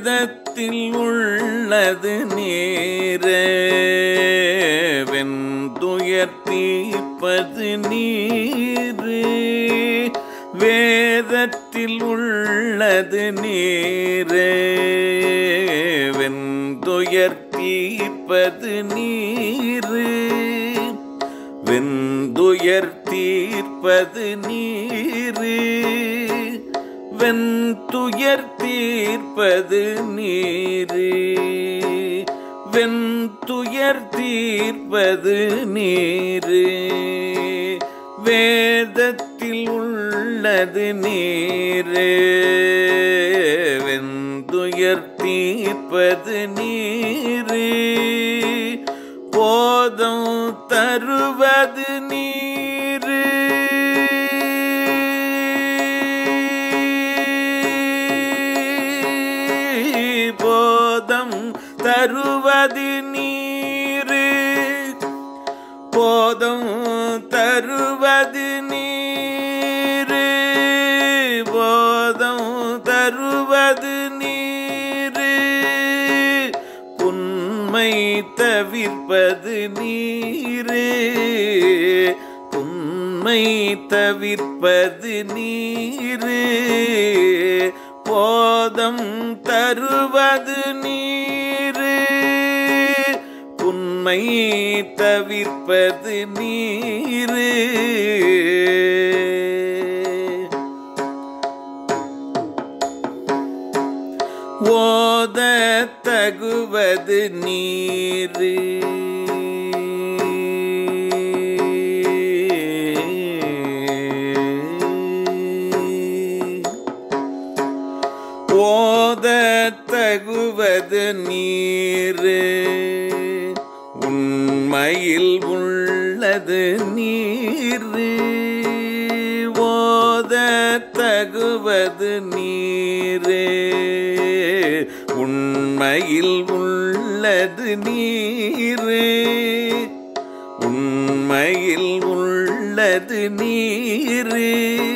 வேதத்தில் உள்ளது நீரே வெந்துயர் தீர்ப்பது நீரு வேதத்தில் உள்ளது நீரே வெந்துயர் தீர்ப்பது நீரு வெந்துயர் தீர்ப்பது நீரு வெந்துயர் தீர்ப்பது நீரு வெந்துயர் தீர்ப்பது நீரு வேதத்தில் உள்ளது நீரு வெந்துயர் தீர்ப்பது நீரு போதம் தருவது நீரு போதம் தருவது நீரு போதம் தருவது நீரு போதம் தருவது நீரு உண்மை தவிர்ப்பது நீரு உண்மை தவிர்ப்பது நீரு போதம் தருவது நீரு உண்மை தவிர்ப்பது நீரு ஓத தகுவது நீரு ஓத தகுவது நீரு உண்மையில் உள்ளது நீரு ஓத தகுவது நீரு உண்மையில் உள்ளது நீரு உண்மையில் உள்ளது நீரு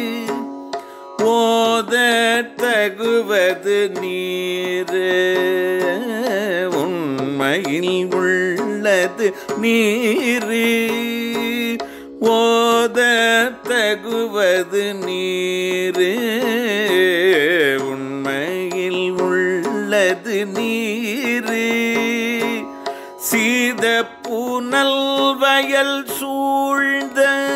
ஓத தகுவது நீரு உண்மையில் உள்ளது நீரு ஓத தகுவது நீரு உண்மையில் உள்ளது நீரு சீத புனல் வயல் சூழ்ந்த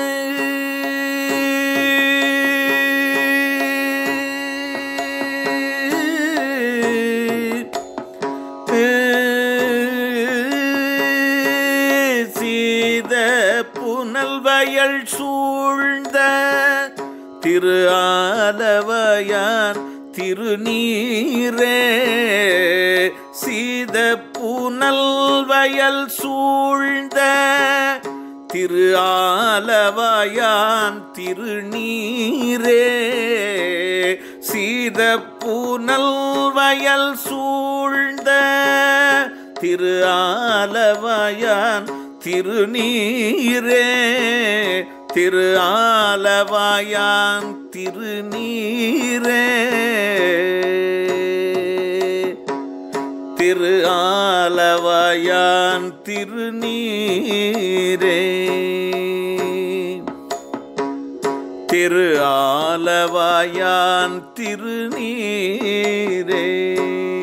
சீத புனல் வயல் சூழ்ந்த திரு ஆலவயான் திருநீரே சீத புனல் வயல் சூழ்ந்த திரு ஆலவயான் திருநீரே சீத புனல் வயல் சூழ்ந்த திரு ஆலவயான் திருநீரே திரு ஆலவாயான் திருநீரே திரு ஆலவாயான் திருநீரே திரு ஆலவாயான் திருநீரே